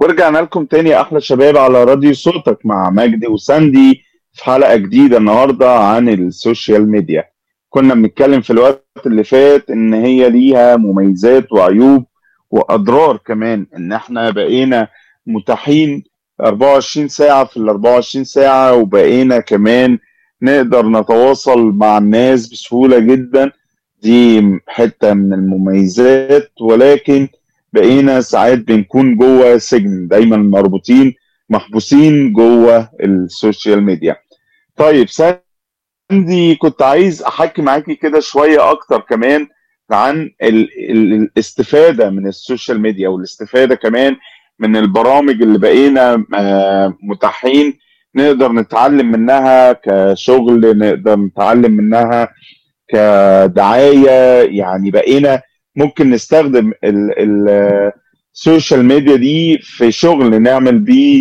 ورجعنا لكم تاني يا احلى شباب على راديو صوتك مع مجدي وساندي في حلقه جديده النهارده عن السوشيال ميديا كنا بنتكلم في الوقت اللي فات ان هي ليها مميزات وعيوب واضرار كمان ان احنا بقينا متاحين 24 ساعه في ال 24 ساعه وبقينا كمان نقدر نتواصل مع الناس بسهوله جدا دي حته من المميزات ولكن بقينا ساعات بنكون جوه سجن دايما مربوطين محبوسين جوه السوشيال ميديا طيب ساندي كنت عايز احكي معاكي كده شويه اكتر كمان عن ال ال الاستفاده من السوشيال ميديا والاستفاده كمان من البرامج اللي بقينا آه، متاحين نقدر نتعلم منها كشغل نقدر نتعلم منها كدعايه يعني بقينا ممكن نستخدم السوشيال ميديا دي في شغل نعمل بيه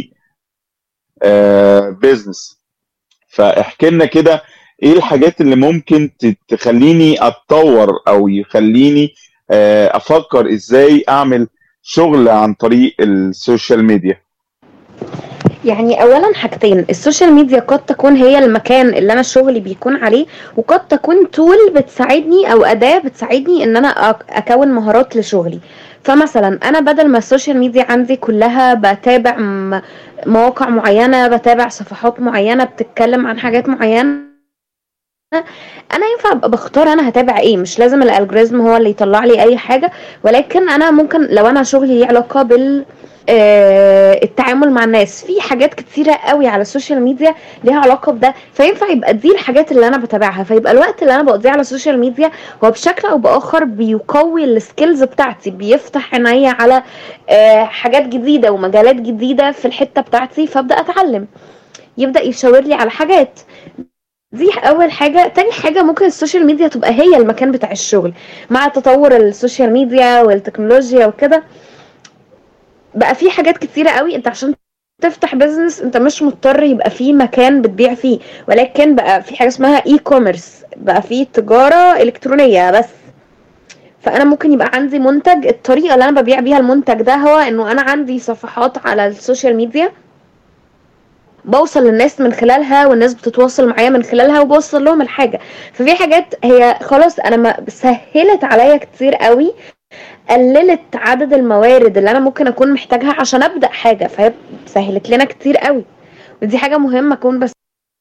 بيزنس فاحكي لنا كده ايه الحاجات اللي ممكن ت- تخليني اتطور او يخليني آه، افكر ازاي اعمل شغل عن طريق السوشيال ميديا يعني اولا حاجتين السوشيال ميديا قد تكون هي المكان اللي انا شغلي بيكون عليه وقد تكون تول بتساعدني او اداة بتساعدني ان انا أك- اكون مهارات لشغلي فمثلا انا بدل ما السوشيال ميديا عندي كلها بتابع م- مواقع معينة بتابع صفحات معينة بتتكلم عن حاجات معينة انا ينفع ابقى بختار انا هتابع ايه مش لازم الالجوريزم هو اللي يطلع لي اي حاجة ولكن انا ممكن لو انا شغلي ليه علاقة بال آه، التعامل مع الناس في حاجات كتيرة قوي على السوشيال ميديا ليها علاقة بده فينفع يبقى دي الحاجات اللي انا بتابعها فيبقى الوقت اللي انا بقضيه على السوشيال ميديا هو بشكل او باخر بيقوي السكيلز بتاعتي بيفتح عينيا على آه، حاجات جديدة ومجالات جديدة في الحتة بتاعتي فابدأ اتعلم يبدأ يشاور لي على حاجات دي اول حاجه تاني حاجه ممكن السوشيال ميديا تبقى هي المكان بتاع الشغل مع تطور السوشيال ميديا والتكنولوجيا وكده بقى في حاجات كتيرة قوي انت عشان تفتح بيزنس انت مش مضطر يبقى في مكان بتبيع فيه ولكن بقى في حاجة اسمها اي كوميرس بقى في تجارة الكترونية بس فانا ممكن يبقى عندي منتج الطريقة اللي انا ببيع بيها المنتج ده هو انه انا عندي صفحات على السوشيال ميديا بوصل للناس من خلالها والناس بتتواصل معايا من خلالها وبوصل لهم الحاجة ففي حاجات هي خلاص انا ما سهلت عليا كتير قوي قللت عدد الموارد اللي انا ممكن اكون محتاجها عشان ابدا حاجه فهي سهلت لنا كتير قوي ودي حاجه مهمه اكون بس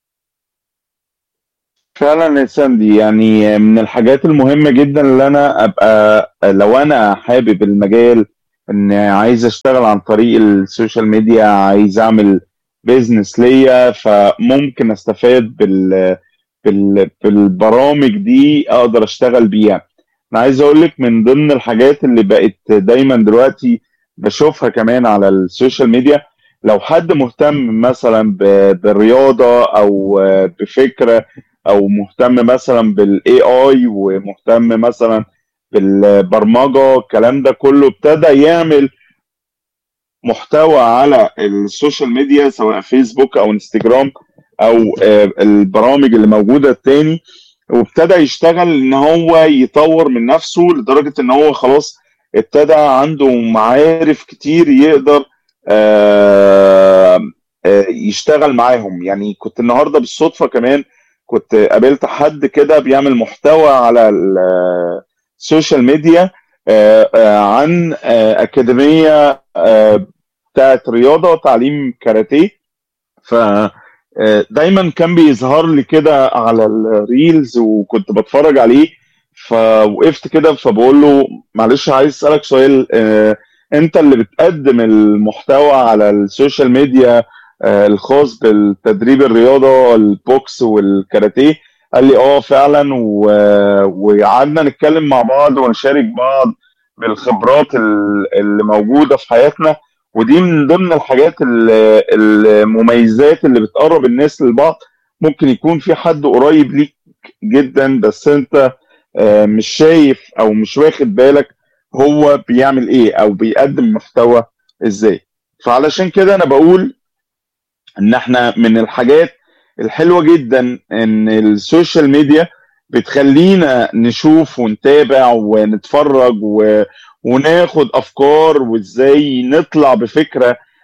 فعلا يا ساندي يعني من الحاجات المهمة جدا اللي انا ابقى لو انا حابب المجال ان عايز اشتغل عن طريق السوشيال ميديا عايز اعمل بيزنس ليا فممكن استفاد بال بال بالبرامج دي اقدر اشتغل بيها انا عايز اقول لك من ضمن الحاجات اللي بقت دايما دلوقتي بشوفها كمان على السوشيال ميديا لو حد مهتم مثلا ب- بالرياضة او بفكرة او مهتم مثلا بالاي اي ومهتم مثلا بالبرمجه الكلام ده كله ابتدى يعمل محتوى على السوشيال ميديا سواء فيسبوك او انستجرام او آه، البرامج اللي موجوده التاني وابتدى يشتغل ان هو يطور من نفسه لدرجه ان هو خلاص ابتدى عنده معارف كتير يقدر آه، آه، يشتغل معاهم يعني كنت النهارده بالصدفه كمان كنت قابلت حد كده بيعمل محتوى على ال- السوشيال ميديا آه، آه، عن آه، أكاديمية آه، بتاعت رياضة وتعليم كاراتيه ف آه، دايما كان بيظهر لي كده على الريلز وكنت بتفرج عليه فوقفت كده فبقول له معلش عايز اسالك سؤال آه، انت اللي بتقدم المحتوى على السوشيال ميديا آه، الخاص بالتدريب الرياضه البوكس والكاراتيه قال لي اه فعلا و- وقعدنا نتكلم مع بعض ونشارك بعض بالخبرات ال- اللي موجوده في حياتنا ودي من ضمن الحاجات ال- المميزات اللي بتقرب الناس لبعض ممكن يكون في حد قريب ليك جدا بس انت آه، مش شايف او مش واخد بالك هو بيعمل ايه او بيقدم محتوى ازاي فعلشان كده انا بقول ان احنا من الحاجات الحلوه جدا ان السوشيال ميديا بتخلينا نشوف ونتابع ونتفرج و... وناخد افكار وازاي نطلع بفكره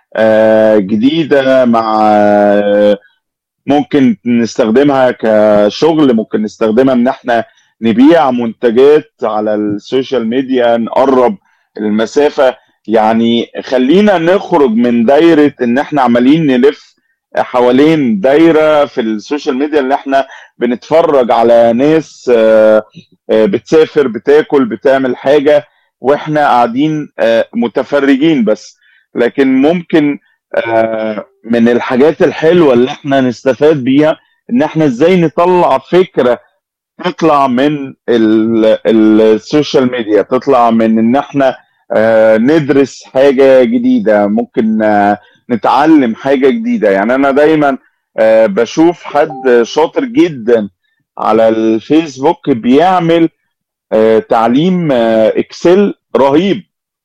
آه، جديدة مع آه، ممكن نستخدمها كشغل ممكن نستخدمها ان احنا نبيع منتجات على السوشيال ميديا نقرب المسافة يعني خلينا نخرج من دايرة ان احنا عمالين نلف حوالين دايرة في السوشيال ميديا اللي احنا بنتفرج على ناس آه، آه، بتسافر بتاكل بتعمل حاجة واحنا قاعدين آه، متفرجين بس لكن ممكن آه، من الحاجات الحلوة اللي احنا نستفاد بيها ان احنا ازاي نطلع فكرة تطلع من ال- السوشيال ميديا تطلع من ان احنا آه، ندرس حاجة جديدة ممكن آه، نتعلم حاجة جديدة يعني انا دايما آه، بشوف حد شاطر جدا على الفيسبوك بيعمل آه، تعليم آه، اكسل رهيب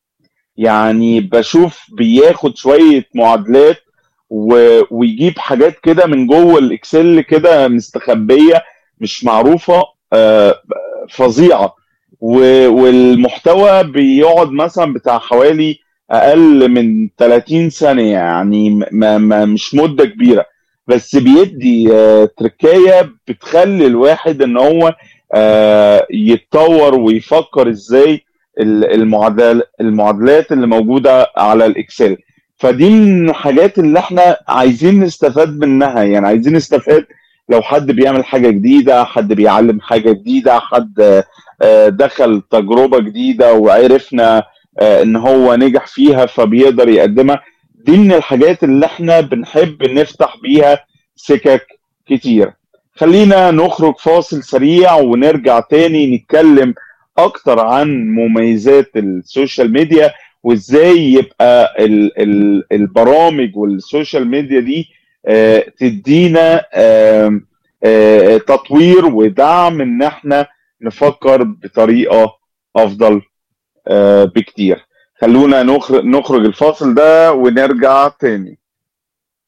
يعني بشوف بياخد شوية معادلات و... ويجيب حاجات كده من جوه الاكسل كده مستخبية مش معروفة آه، فظيعة و... والمحتوى بيقعد مثلا بتاع حوالي اقل من 30 ثانية يعني ما... ما مش مدة كبيرة بس بيدي آه، تركاية بتخلي الواحد ان هو آه، يتطور ويفكر ازاي ال- المعادل المعادلات اللي موجودة على الاكسل فدي من الحاجات اللي احنا عايزين نستفاد منها يعني عايزين نستفاد لو حد بيعمل حاجة جديدة حد بيعلم حاجة جديدة حد آه، دخل تجربة جديدة وعرفنا آه، ان هو نجح فيها فبيقدر يقدمها دي من الحاجات اللي احنا بنحب نفتح بيها سكك كتير خلينا نخرج فاصل سريع ونرجع تاني نتكلم اكتر عن مميزات السوشيال ميديا وازاي يبقى ال ال البرامج والسوشيال ميديا دي آه، تدينا آم، آه، تطوير ودعم ان احنا نفكر بطريقة افضل آه، بكتير خلونا نخرج نخرج الفاصل ده ونرجع تاني